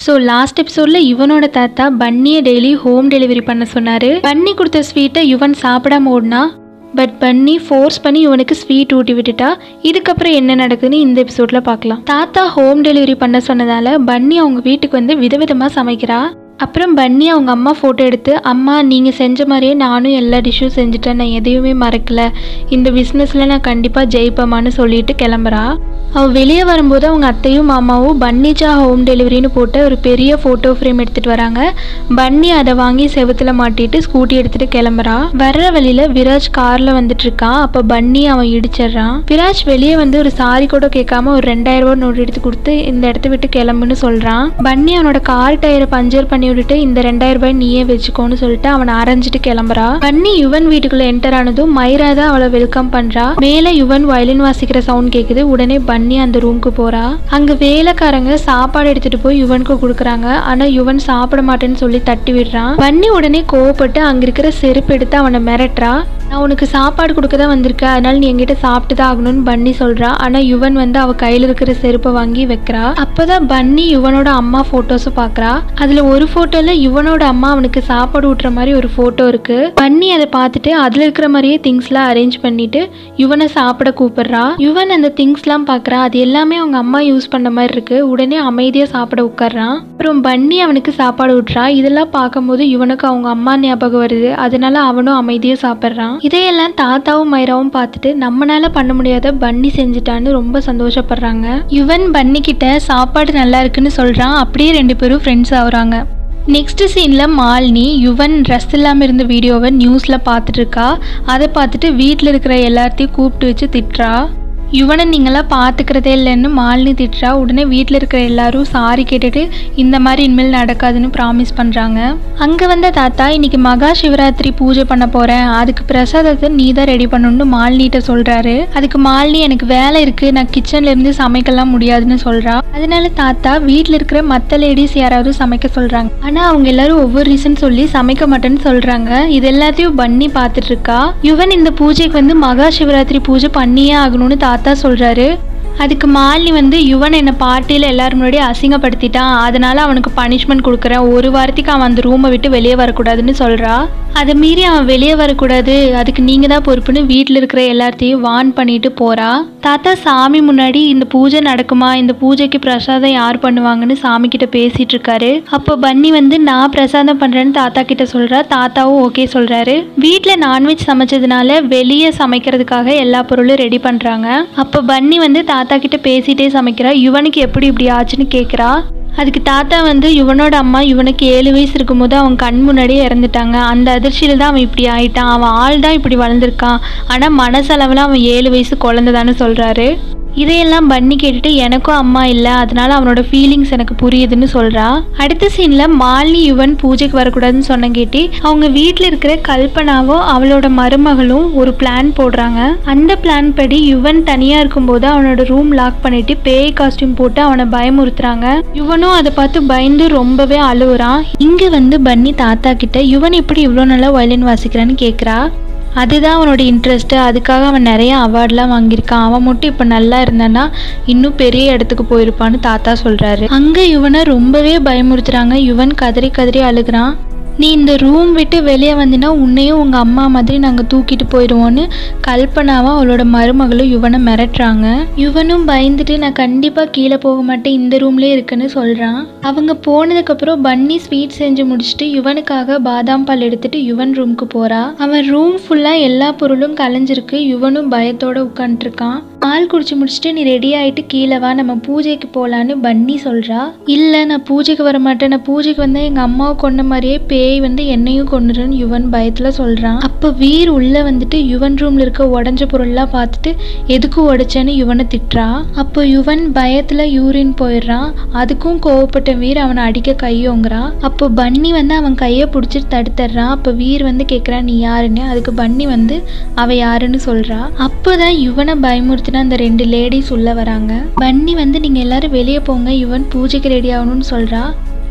so last எபிசோடில் யுவனோட தாத்தா பன்னியை daily home delivery பண்ண சொன்னார் பன்னி கொடுத்த ஸ்வீட்டை யுவன் சாப்பிடாம ஓடினா பட் பன்னி ஃபோர்ஸ் பண்ணி இவனுக்கு ஸ்வீட் ஊட்டி விட்டுட்டா இதுக்கப்புறம் என்ன நடக்குதுன்னு இந்த எபிசோடில் பார்க்கலாம் தாத்தா ஹோம் டெலிவரி பண்ண சொன்னதால பன்னி அவங்க வீட்டுக்கு வந்து விதவிதமாக சமைக்கிறா அப்புறம் பன்னி அவங்க அம்மா ஃபோட்டோ எடுத்து அம்மா நீங்கள் செஞ்ச மாதிரியே நானும் எல்லா டிஷ்ஷும் செஞ்சுட்டேன் நான் எதையுமே மறக்கல இந்த பிஸ்னஸில் நான் கண்டிப்பாக ஜெயிப்பேமான்னு சொல்லிட்டு கிளம்புறா அவள் வெளியே வரும்போது அவங்க அத்தையும் மாமாவும் பன்னிஜா ஹோம் டெலிவரின்னு போட்டு ஒரு பெரிய ஃபோட்டோ ஃப்ரேம் எடுத்துகிட்டு வராங்க பன்னி அதை வாங்கி செவுத்துல மாட்டிட்டு ஸ்கூட்டி எடுத்துகிட்டு கிளம்புறா வர்ற வழியில் விராஜ் காரில் வந்துட்டு இருக்கான் அப்போ பன்னி அவன் இடிச்சிடுறான் விராஜ் வெளியே வந்து ஒரு சாரி கூட கேட்காம ஒரு ரெண்டாயிரம் ரூபாய் நோட்டு எடுத்து கொடுத்து இந்த இடத்த விட்டு கிளம்புன்னு சொல்கிறான் பன்னி அவனோட கார் டயரை பஞ்சர் பண்ணி விட்டுட்டு இந்த ரெண்டாயிரம் ரூபாய் நீயே வச்சுக்கோன்னு சொல்லிட்டு அவனை அரைஞ்சிட்டு கிளம்புறா பன்னி யுவன் வீட்டுக்குள்ள என்டர் ஆனதும் மைரா தான் அவளை வெல்கம் பண்றா மேல யுவன் வயலின் வாசிக்கிற சவுண்ட் கேக்குது உடனே பன்னி அந்த ரூமுக்கு போறா அங்க வேலைக்காரங்க சாப்பாடு எடுத்துட்டு போய் யுவனுக்கு கொடுக்குறாங்க ஆனா யுவன் சாப்பிட மாட்டேன்னு சொல்லி தட்டி விடுறான் பன்னி உடனே கோவப்பட்டு அங்க இருக்கிற செருப்பு எடுத்து அவனை மிரட்டுறா நான் உனக்கு சாப்பாடு கொடுக்க தான் வந்திருக்கேன் அதனால நீ என்கிட்ட சாப்பிட்டு தான் ஆகணும்னு பன்னி சொல்றா ஆனா யுவன் வந்து அவ கையில இருக்கிற செருப்பை வாங்கி வைக்கிறா அப்பதான் பன்னி யுவனோட அம்மா போட்டோஸை பாக்குறா அதுல ஒரு போட்டோல யுவனோட அம்மா அவனுக்கு சாப்பாடு ஊட்டுற மாதிரி ஒரு போட்டோ இருக்கு பன்னி அதை பார்த்துட்டு அதுல இருக்கிற மாதிரியே திங்ஸ்லாம் அரேஞ்ச் பண்ணிட்டு யுவனை சாப்பிட கூப்பிடுறா யுவன் அந்த திங்ஸ்லாம் பார்க்கறா அது எல்லாமே அவங்க அம்மா யூஸ் பண்ண மாதிரி இருக்கு உடனே அமைதியா சாப்பிட உட்கார்றான் அப்புறம் பன்னி அவனுக்கு சாப்பாடு ஊட்டுறா இதெல்லாம் பார்க்கும்போது இவனுக்கு அவங்க அம்மா ஞாபகம் வருது அதனால அவனும் அமைதியா சாப்பிட்றான் இதையெல்லாம் தாத்தாவும் மைராவும் பார்த்துட்டு நம்மளால பண்ண முடியாத பன்னி செஞ்சுட்டான்னு ரொம்ப சந்தோஷப்படுறாங்க யுவன் பன்னி கிட்ட சாப்பாடு நல்லா இருக்குன்னு சொல்றான் அப்படியே ரெண்டு பேரும் ஃப்ரெண்ட்ஸ் ஆகுறாங்க நெக்ஸ்ட் சீனில் மாலினி யுவன் ட்ரெஸ் இல்லாமல் இருந்த வீடியோவை நியூஸில் பார்த்துட்டு இருக்கா அதை பார்த்துட்டு வீட்டில் இருக்கிற எல்லாத்தையும் கூப்பிட்டு வச்சு திட்டுறா யுவனை நீங்களாம் பார்த்துக்கிறதே இல்லைன்னு மாலினி திட்டுறா உடனே வீட்டில் இருக்கிற எல்லாரும் சாரி கேட்டுட்டு இந்த மாதிரி இனிமேல் நடக்காதுன்னு ப்ராமிஸ் பண்ணுறாங்க அங்கே வந்த தாத்தா இன்னைக்கு மகா சிவராத்திரி பூஜை பண்ண போகிறேன் அதுக்கு பிரசாதத்தை நீ தான் ரெடி பண்ணணும்னு மாலினிகிட்ட சொல்கிறாரு அதுக்கு மாலினி எனக்கு வேலை இருக்குது நான் கிச்சன்ல இருந்து சமைக்கலாம் முடியாதுன்னு சொல்கிறா அதனால தாத்தா வீட்டில் இருக்கிற மற்ற லேடிஸ் யாராவது சமைக்க சொல்கிறாங்க ஆனால் அவங்க எல்லாரும் ஒவ்வொரு ரீசன் சொல்லி சமைக்க மாட்டேன்னு சொல்கிறாங்க இது எல்லாத்தையும் பண்ணி பார்த்துட்டு இருக்கா யுவன் இந்த பூஜைக்கு வந்து மகா சிவராத்திரி பூஜை பண்ணியே ஆகணும்னு தாத்தா சொல்கிறாரு அதுக்கு மாலினி வந்து யுவன் என்னை பார்ட்டியில் எல்லாரும் முன்னாடி அசிங்கப்படுத்திட்டான் அதனால அவனுக்கு பனிஷ்மெண்ட் கொடுக்குறேன் ஒரு வாரத்துக்கு அவன் அந்த ரூமை விட்டு வெளியே வரக்கூடாதுன்னு சொல்கிறா அதை மீறி அவன் வெளியே வரக்கூடாது அதுக்கு நீங்கள் தான் பொறுப்புன்னு வீட்டில் இருக்கிற எல்லாத்தையும் வார்ன் பண்ணிட்டு போகிறா தாத்தா சாமி முன்னாடி இந்த பூஜை நடக்குமா இந்த பூஜைக்கு பிரசாதம் யார் பண்ணுவாங்கன்னு சாமி கிட்ட பேசிட்டு இருக்காரு அப்போ பன்னி வந்து நான் பிரசாதம் பண்ணுறேன்னு தாத்தா கிட்ட சொல்கிறா தாத்தாவும் ஓகே சொல்கிறாரு வீட்டில் நான்வெஜ் சமைச்சதுனால வெளியே சமைக்கிறதுக்காக எல்லா பொருளும் ரெடி பண்ணுறாங்க அப்போ பன்னி வந்து தாத்தா கிட்ட பேசிட்டே சமைக்கிறா யுவனுக்கு எப்படி இப்படி ஆச்சுன்னு கேட்குறா அதுக்கு தாத்தா வந்து யுவனோட அம்மா இவனுக்கு ஏழு வயசு இருக்கும்போது அவன் கண் முன்னாடியே இறந்துட்டாங்க அந்த அதிர்ச்சியில் தான் அவன் இப்படி ஆயிட்டான் அவன் ஆள் தான் இப்படி வளர்ந்துருக்கான் ஆனால் மனசளவில் அவன் ஏழு வயசு குழந்தைதான்னு சொல்கிறாரு இதையெல்லாம் பண்ணி கேட்டுட்டு எனக்கும் அம்மா இல்லை அதனால அவனோட ஃபீலிங்ஸ் எனக்கு புரியுதுன்னு சொல்றா அடுத்த சீன்ல மாலினி யுவன் பூஜைக்கு வரக்கூடாதுன்னு சொன்ன கேட்டி அவங்க வீட்டில் இருக்கிற கல்பனாவோ அவளோட மருமகளும் ஒரு பிளான் போடுறாங்க அந்த பிளான் படி யுவன் தனியா இருக்கும்போது அவனோட ரூம் லாக் பண்ணிட்டு பேய் காஸ்டியூம் போட்டு அவனை பயமுறுத்துறாங்க யுவனும் அதை பார்த்து பயந்து ரொம்பவே அழுவுறான் இங்க வந்து பன்னி தாத்தா கிட்ட யுவன் எப்படி இவ்வளோ நல்லா வயலின் வாசிக்கிறான்னு கேட்குறா அதுதான் அவனோட இன்ட்ரெஸ்ட்டு அதுக்காக அவன் நிறைய அவார்ட்லாம் வாங்கியிருக்கான் அவன் மட்டும் இப்போ நல்லா இருந்தானா இன்னும் பெரிய இடத்துக்கு போயிருப்பான்னு தாத்தா சொல்கிறாரு அங்கே யுவனை ரொம்பவே பயமுறுத்துறாங்க யுவன் கதறி கதறி அழுகிறான் நீ இந்த ரூம் விட்டு வெளியே வந்தினா உன்னையும் உங்கள் அம்மா மாதிரி நாங்கள் தூக்கிட்டு போயிடுவோன்னு கல்பனாவும் அவளோட மருமகளும் யுவனை மிரட்டுறாங்க யுவனும் பயந்துட்டு நான் கண்டிப்பாக கீழே போக மாட்டேன் இந்த ரூம்லேயே இருக்குன்னு சொல்கிறான் அவங்க போனதுக்கப்புறம் பன்னி ஸ்வீட் செஞ்சு முடிச்சுட்டு யுவனுக்காக பாதாம் பால் எடுத்துட்டு யுவன் ரூமுக்கு போகிறா அவன் ரூம் ஃபுல்லாக எல்லா பொருளும் கலைஞ்சிருக்கு யுவனும் பயத்தோட உட்காந்துருக்கான் பால் குடிச்சு முடிச்சுட்டு நீ ரெடி ஆயிட்டு கீழே வா நம்ம பூஜைக்கு போகலான்னு பன்னி சொல்கிறா இல்லை நான் பூஜைக்கு வர மாட்டேன் நான் பூஜைக்கு வந்து எங்கள் அம்மாவை கொன்ன மாதிரியே பேய் வந்து என்னையும் கொண்டுருன்னு யுவன் பயத்தில் சொல்கிறான் அப்போ வீர் உள்ளே வந்துட்டு யுவன் ரூமில் இருக்க உடஞ்ச பொருள்லாம் பார்த்துட்டு எதுக்கு உடைச்சேன்னு யுவனை திட்டுறா அப்போ யுவன் பயத்தில் யூரின் போயிடுறான் அதுக்கும் கோவப்பட்ட வீர் அவனை அடிக்க கையோங்கிறான் அப்போ பன்னி வந்து அவன் கையை பிடிச்சிட்டு தடுத்துடுறான் அப்போ வீர் வந்து கேட்குறான் நீ யாருன்னு அதுக்கு பன்னி வந்து அவ யாருன்னு சொல்கிறா அப்போதான் யுவனை பயமுறுத்தின அந்த ரெண்டு லேடிஸ் உள்ள வராங்க பன்னி வந்து நீங்கள் எல்லாரும் வெளியே போங்க யுவன் பூஜைக்கு ரெடி ஆகணும்னு சொல்கிறா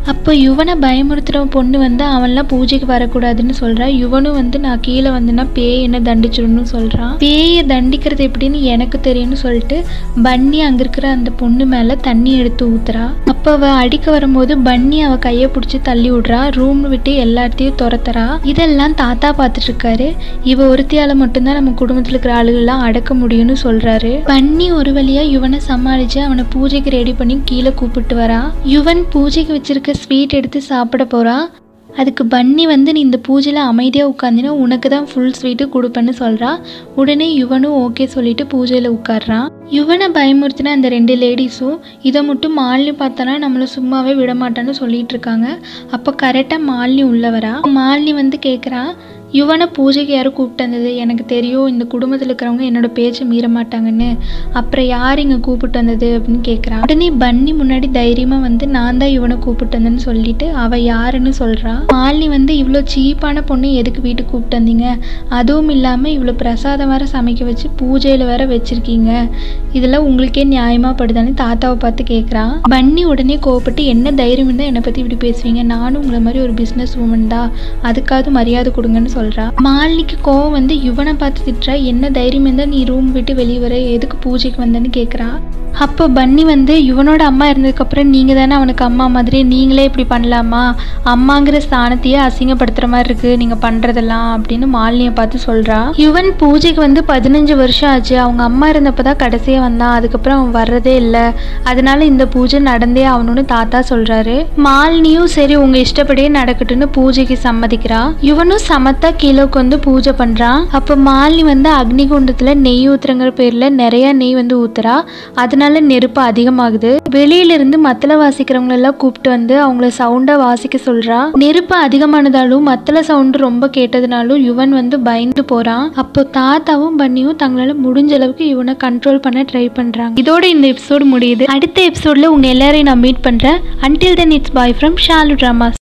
அப்போ யுவனை பயமுறுத்துகிற பொண்ணு வந்து அவன்லாம் பூஜைக்கு வரக்கூடாதுன்னு சொல்கிறா யுவனும் வந்து நான் கீழே வந்தேன்னா பேய் என்ன தண்டிச்சிடணும்னு சொல்கிறான் பேயை தண்டிக்கிறது எப்படின்னு எனக்கு தெரியும்னு சொல்லிட்டு பன்னி அங்கே இருக்கிற அந்த பொண்ணு மேலே தண்ணி எடுத்து ஊத்துறா அப்போ அவள் அடிக்க வரும்போது பன்னி அவள் கையை பிடிச்சி தள்ளி விட்றா ரூம் விட்டு எல்லா இடத்தையும் துரத்துறா இதெல்லாம் தாத்தா பார்த்துட்டு இருக்காரு இவ ஒருத்தியால மட்டும்தான் நம்ம குடும்பத்தில் இருக்கிற ஆளுகள்லாம் அடக்க முடியும்னு சொல்றாரு பன்னி ஒரு வழியா யுவனை சமாளிச்சு அவனை பூஜைக்கு ரெடி பண்ணி கீழே கூப்பிட்டு வரா யுவன் பூஜைக்கு வச்சிருக்க ஸ்வீட் எடுத்து சாப்பிட போறா அதுக்கு பன்னி வந்து நீ இந்த பூஜையில் அமைதியாக உட்காந்தினா உனக்கு தான் ஃபுல் ஸ்வீட்டு கொடுப்பேன்னு சொல்கிறா உடனே யுவனும் ஓகே சொல்லிட்டு பூஜையில் உட்கார்றான் யுவனை பயமுறுத்தின அந்த ரெண்டு லேடிஸும் இதை மட்டும் மாலினி பார்த்தானா நம்மளை சும்மாவே விட மாட்டான்னு சொல்லிட்டு இருக்காங்க அப்போ கரெக்டாக மாலினி உள்ள வரா மாலினி வந்து கேட்குறா யுவனை பூஜைக்கு யாரும் கூப்பிட்டு வந்தது எனக்கு தெரியும் இந்த குடும்பத்தில் இருக்கிறவங்க என்னோட பேச்சை மீற மாட்டாங்கன்னு அப்புறம் யார் இங்கே கூப்பிட்டு வந்தது அப்படின்னு கேட்குறா உடனே பன்னி முன்னாடி தைரியமாக வந்து நான் தான் இவனை கூப்பிட்டு வந்தேன்னு சொல்லிட்டு அவள் யாருன்னு சொல்கிறா மாலினி வந்து இவ்வளோ சீப்பான பொண்ணு எதுக்கு வீட்டுக்கு கூப்பிட்டு வந்தீங்க அதுவும் இல்லாமல் இவ்வளோ பிரசாதம் வேற சமைக்க வச்சு பூஜையில் வேற வச்சிருக்கீங்க இதெல்லாம் உங்களுக்கே நியாயமா படுதான்னு தாத்தாவை பார்த்து கேட்குறா பன்னி உடனே கோவப்பட்டு என்ன தைரியம் இருந்தால் என்னை பற்றி இப்படி பேசுவீங்க நானும் உங்களை மாதிரி ஒரு பிஸ்னஸ் உமன் தான் அதுக்காவது மரியாதை கொடுங்கன்னு சொல்கிறா மாலினிக்கு கோவம் வந்து யுவனை பார்த்து திட்டுறா என்ன தைரியம் இருந்தால் நீ ரூம் விட்டு வெளியே வர எதுக்கு பூஜைக்கு வந்தேன்னு கேட்குறா அப்போ பன்னி வந்து யுவனோட அம்மா இருந்ததுக்கப்புறம் நீங்கள் தானே அவனுக்கு அம்மா மாதிரி நீங்களே இப்படி பண்ணலாமா அம்மாங்கிற ஸ்தானத்தையே அசிங்கப்படுத்துகிற மாதிரி இருக்குது நீங்கள் பண்ணுறதெல்லாம் அப்படின்னு மாலினியை பார்த்து சொல்கிறா யுவன் பூஜைக்கு வந்து பதினஞ்சு வருஷம் ஆச்சு அவங்க அம்மா இருந்தப்போ தான் கடைசியாக வந்தான் அதுக்கப்புறம் அவன் வர்றதே இல்லை அதனால இந்த பூஜை நடந்தே ஆகணும்னு தாத்தா சொல்கிறாரு மாலினியும் சரி உங்கள் இஷ்டப்படியே நடக்கட்டும்னு பூஜைக்கு சம்மதிக்கிறா யுவனும் சமத்தா கீழே வந்து பூஜை பண்ணுறான் அப்போ மாலினி வந்து அக்னிகுண்டத்தில் நெய் ஊத்துறங்கிற பேரில் நிறைய நெய் வந்து ஊத்துறா அதனால நெருப்பு அதிகமாகுது வெளியில இருந்து மத்தள வாசிக்கிறவங்க எல்லாம் கூப்பிட்டு வந்து அவங்கள சவுண்டா வாசிக்க சொல்றா நெருப்பு அதிகமானதாலும் மத்தள சவுண்டு ரொம்ப கேட்டதுனாலும் யுவன் வந்து பயந்து போறான் அப்போ தாத்தாவும் பன்னியும் தங்களால முடிஞ்ச அளவுக்கு இவனை கண்ட்ரோல் பண்ண ட்ரை பண்றாங்க இதோட இந்த எபிசோடு முடியுது அடுத்த எபிசோட்ல உங்க எல்லாரையும் நான் மீட் பண்றேன் until then it's bye from Shalu dramas